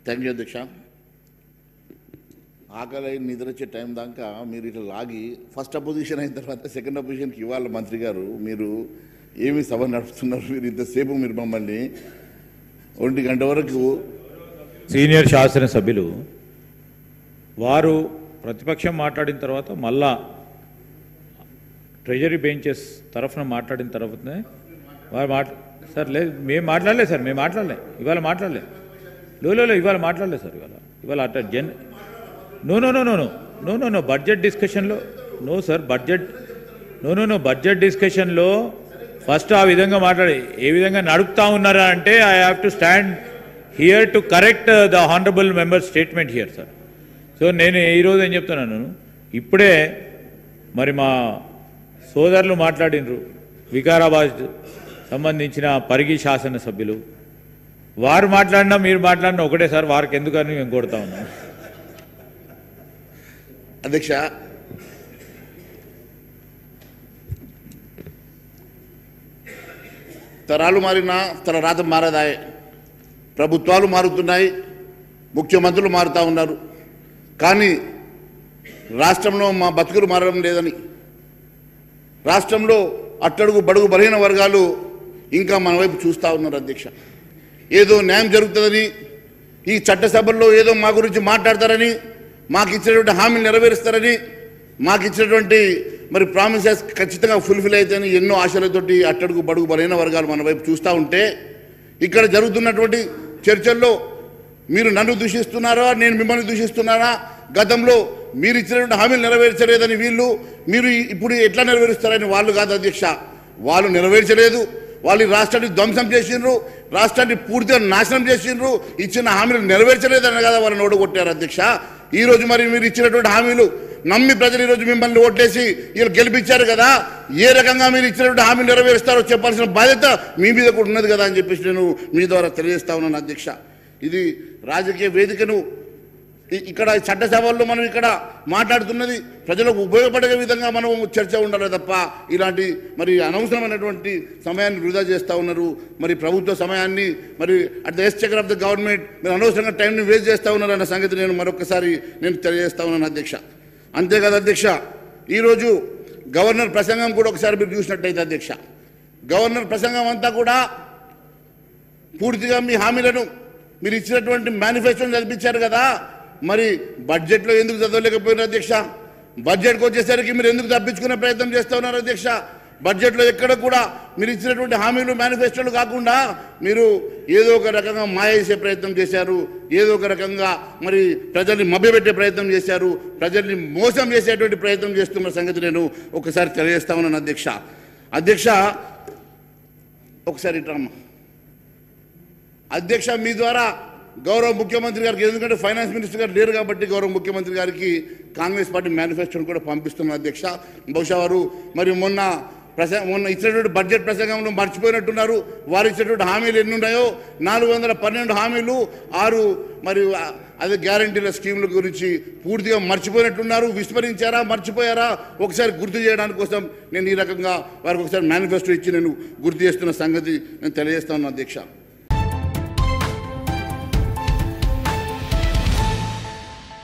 thank you అధ్యక్ష ఆకలి అయి నిద్ర వచ్చే టైం దాకా మీరు ఇట్లా లాగి ఫస్ట్ అపోజిషన్ అయిన తర్వాత సెకండ్ అపోజిషన్కి ఇవ్వాలి మంత్రి గారు మీరు ఏమి సభ నడుపుతున్నారు మీరు ఇంతసేపు మీరు మమ్మల్ని ఒంటి గంట వరకు సీనియర్ శాసనసభ్యులు వారు ప్రతిపక్షం మాట్లాడిన తర్వాత మళ్ళా ట్రెజరీ బెంచెస్ తరఫున మాట్లాడిన తర్వాతనే వారు మాట్లా సార్ లేదు మేము మాట్లాడలేదు సార్ మేము మాట్లాడలే ఇవాళ మాట్లాడలే లో ఇవాళ మాట్లాడలేదు సార్ ఇవాళ ఇవాళ అట్లా జన్ no no no no no no no no budget డిస్కషన్లో no sir budget no no no budget డిస్కషన్లో ఫస్ట్ ఆ విధంగా మాట్లాడి ఏ విధంగా నడుపుతా ఉన్నారా అంటే I have to stand here to correct the honourable member statement here sir so నేను ఈరోజు ఏం చెప్తున్నాను ఇప్పుడే మరి మా సోదరులు మాట్లాడినరు వికారాబాద్ సంబంధించిన పరిగి శాసనసభ్యులు వారు మాట్లాడినా మీరు మాట్లాడినా ఒకటే సార్ వారికి ఎందుకని మేము కొడతా ఉన్నాం అధ్యక్ష తరాలు మారినా తన రాత మారదాయే ప్రభుత్వాలు మారుతున్నాయి ముఖ్యమంత్రులు మారుతూ ఉన్నారు కానీ రాష్ట్రంలో మా బతుకులు మారడం లేదని రాష్ట్రంలో అట్టడుగు బడుగు బలహీన వర్గాలు ఇంకా మన వైపు చూస్తూ ఉన్నారు అధ్యక్ష ఏదో న్యాయం జరుగుతుందని ఈ చట్టసభల్లో ఏదో మా గురించి మాట్లాడతారని మాకు ఇచ్చినటువంటి హామీలు నెరవేరుస్తారని మాకు ఇచ్చినటువంటి మరి ప్రామిసెస్ ఖచ్చితంగా ఫుల్ఫిల్ అవుతాయని ఎన్నో ఆశలతోటి అట్టడుగు బడుగు బలహీన వర్గాలు మన వైపు చూస్తూ ఉంటే ఇక్కడ జరుగుతున్నటువంటి చర్చల్లో మీరు నన్ను దూషిస్తున్నారా నేను మిమ్మల్ని దూషిస్తున్నారా గతంలో మీరు ఇచ్చినటువంటి హామీలు నెరవేర్చలేదని వీళ్ళు మీరు ఇప్పుడు ఎట్లా నెరవేరుస్తారని వాళ్ళు కాదు అధ్యక్ష వాళ్ళు నెరవేర్చలేదు వాళ్ళు ఈ రాష్ట్రాన్ని ధ్వంసం చేసిండ్రు రాష్ట్రాన్ని పూర్తిగా నాశనం చేసిండ్రు ఇచ్చిన హామీలు నెరవేర్చలేదని కదా వాళ్ళని ఓడగొట్టారు అధ్యక్ష ఈ రోజు మరి మీరు ఇచ్చినటువంటి హామీలు నమ్మి ప్రజలు ఈరోజు మిమ్మల్ని ఓట్లేసి వీళ్ళు గెలిపించారు కదా ఏ రకంగా మీరు ఇచ్చినటువంటి హామీలు నెరవేరుస్తారో చెప్పాల్సిన బాధ్యత మీ మీద కూడా ఉన్నది కదా అని చెప్పేసి నేను మీ ద్వారా తెలియజేస్తా ఉన్నాను అధ్యక్ష ఇది రాజకీయ వేదికను ఇ- ఇక్కడ చట్టసభల్లో మనం ఇక్కడ మాట్లాడుతున్నది ప్రజలకు ఉపయోగపడే విధంగా మనం చర్చ ఉండాలి తప్ప ఇలాంటి మరి అనవసరమైనటువంటి సమయాన్ని వృధా చేస్తూ ఉన్నారు మరి ప్రభుత్వ సమయాన్ని మరి at the exchequer of the government మీరు అనవసరంగా టైంని వేస్ట్ చేస్తూ ఉన్నారు అన్న సంగతి నేను మరొకసారి నేను తెలియజేస్తా ఉన్నాను అధ్యక్ష అంతేకాదు అధ్యక్ష ఈరోజు గవర్నర్ ప్రసంగం కూడా ఒకసారి మీరు చూసినట్టయితే అధ్యక్ష గవర్నర్ ప్రసంగం అంతా కూడా పూర్తిగా మీ హామీలను మీరు ఇచ్చినటువంటి మేనిఫెస్టోని చదివించారు కదా మరి బడ్జెట్లో ఎందుకు చదవలేకపోయినారు అధ్యక్ష బడ్జెట్కి వచ్చేసరికి మీరు ఎందుకు తప్పించుకునే ప్రయత్నం చేస్తూ ఉన్నారు అధ్యక్ష బడ్జెట్లో ఎక్కడ కూడా మీరు ఇచ్చినటువంటి హామీలు మేనిఫెస్టోలు కాకుండా మీరు ఏదో ఒక రకంగా మాయ చేసే ప్రయత్నం చేశారు ఏదో ఒక రకంగా మరి ప్రజల్ని మభ్యపెట్టే ప్రయత్నం చేశారు ప్రజల్ని మోసం చేసేటువంటి ప్రయత్నం చేస్తున్న సంగతి నేను ఒకసారి తెలియజేస్తా ఉన్నాను అధ్యక్ష అధ్యక్ష ఒకసారి ఇట్రమ్మా అధ్యక్ష మీ ద్వారా గౌరవ ముఖ్యమంత్రి గారికి ఎందుకంటే ఫైనాన్స్ మినిస్టర్ గారు లేరు కాబట్టి గౌరవ ముఖ్యమంత్రి గారికి కాంగ్రెస్ పార్టీ మేనిఫెస్టోను కూడా పంపిస్తున్నారు అధ్యక్ష బహుశా వారు మరి మొన్న ప్రస మొన్న ఇచ్చినటువంటి బడ్జెట్ ప్రసంగంలో మర్చిపోయినట్టున్నారు వారు ఇచ్చినటువంటి హామీలు ఎన్ని ఉన్నాయో నాలుగు వందల పన్నెండు హామీలు ఆరు మరి ఆ, అదే గ్యారంటీల స్కీముల గురించి పూర్తిగా మర్చిపోయినట్టున్నారు విస్మరించారా మర్చిపోయారా ఒకసారి గుర్తు చేయడానికి కోసం నేను ఈ రకంగా వారికి ఒకసారి మేనిఫెస్టో ఇచ్చి నేను గుర్తు చేస్తున్న సంగతి నేను తెలియజేస్తాను అధ్యక్ష